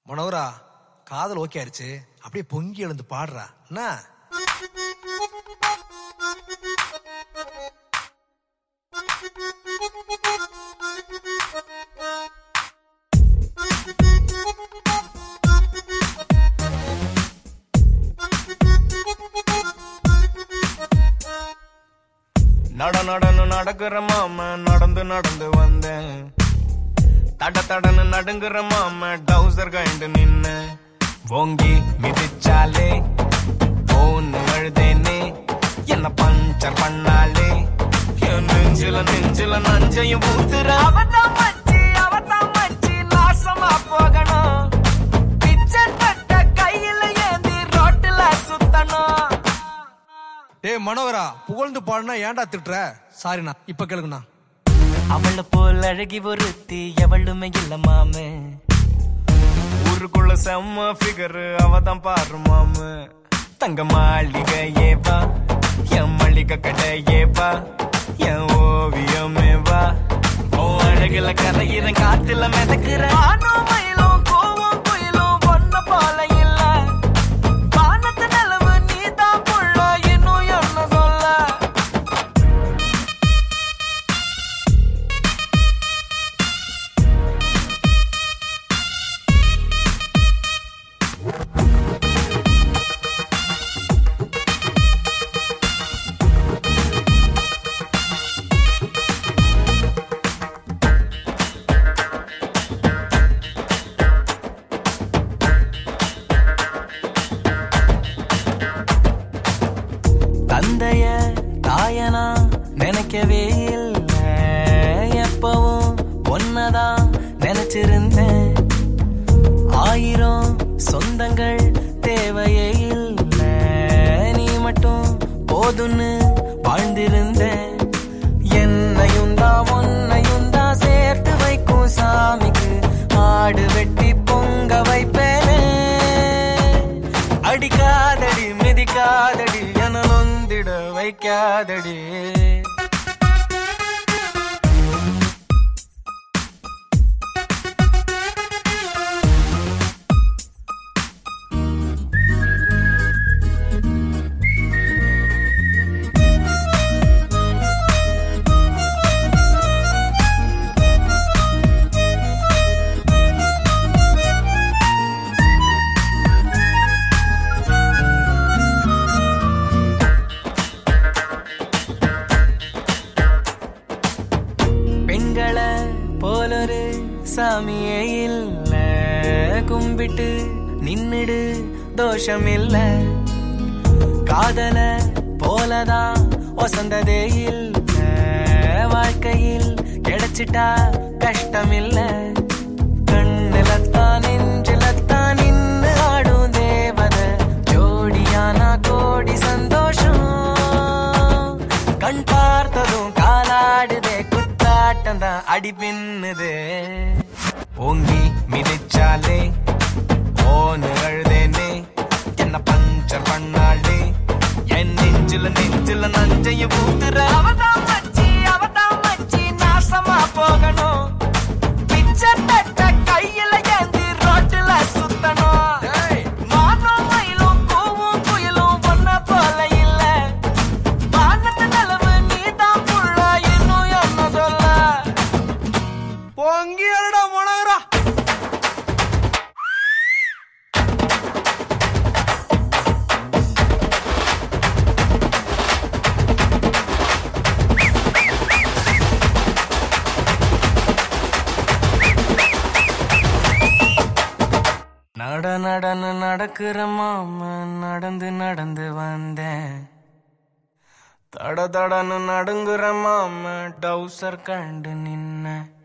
மனோரா காதல் ஓகே ஆயிடுச்சு அப்படியே பொங்கி எழுந்து பாடுறா என்ன நட நடன்னு நடக்கிற மாம நடந்து நடந்து வந்தேன் தட தடன்னு நடுங்குற மாம டவுசர் கண்டு நின்னு ஓங்கி மிதிச்சாலே போன்னு அழுதேனே என்ன பஞ்சர் பண்ணாலே என் நெஞ்சில நெஞ்சில நஞ்சையும் ஊத்துற அவதான் மச்சி அவதான் மச்சி நாசமா போகணும் பிச்சை தட்ட கையில ஏந்தி ரோட்டுல சுத்தணும் டேய் மனோகரா புகழ்ந்து பாடுனா ஏன்டா திட்டுற சாரிண்ணா இப்ப கேளுங்கண்ணா அவள போல் அழகி ஒருத்தி எவளுமே இல்ல மாமு ஊருக்குள்ள செம்ம ஃபிகர் அவதான் பாரு மாமு தங்க மாளிகை ஏவா என் மளிகை கடை ஏவா என் ஓவியமே வா ஓ அழகுல கரையிற காத்துல மிதக்குற ஆணும் மயிலும் கோவம் குயிலும் ஒன்ன போல இல்ல வானத்து நிலவு நீதான் புள்ள இன்னும் என்ன சொல்ல தந்தைய தாயனா நினைக்கவே இல்ல எப்பவும் ஒன்னதான் நினைச்சிருந்தேன் ஆயிரம் சொந்தங்கள் தேவையே இல்ல நீ மட்டும் போதுன்னு வாழ்ந்திருந்தேன் என்னையும் தான் உன்னையும் தான் சேர்த்து வைக்கும் சாமிக்கு ஆடு வெட்டி பொங்க வைப்பேனே அடிக்காதடி மிதிக்காதடி என நொந்திட வைக்காதடி பெண்களை போலொரு சாமியே இல்ல கும்பிட்டு நின்னுடு தோஷம் இல்ல காதல போலதான் வசந்ததே இல்ல வாழ்க்கையில் கிடைச்சிட்டா கஷ்டம் இல்ல கண்ணுலத்தான் நெஞ்சிலத்தான் நின்னு ஆடும் தேவத ஜோடியானா கோடி சந்தோஷம் கண் பார்த்ததும் காலாடுதே குத்தாட்டம் தான் அடி பின்னுது ஓங்கி மிதிச்சாலே ஓன்னு அழுதேனே என்ன பஞ்சர் பண்ணாலே என் நெஞ்சில நெஞ்சில நஞ்சைய ஊத்துற அவதான் மச்சி அவதான் மச்சி நாசமா போகணும் பிச்சை தட்ட கையில ஏந்தி ரோட்டுல சுத்தணும் மானும் மயிலும் கூவும் குயிலும் ஒன்ன போல இல்ல வானத்து நிலவு நீதான் புள்ள இன்னும் என்ன சொல்ல பொங்கி எழுடா மனோகரா நட நடன்னு நடக்கிற மாம நடந்து நடந்து வந்தேன் தட தடன்னு நடுங்குற மாம டவுசர் கண்டு நின்ன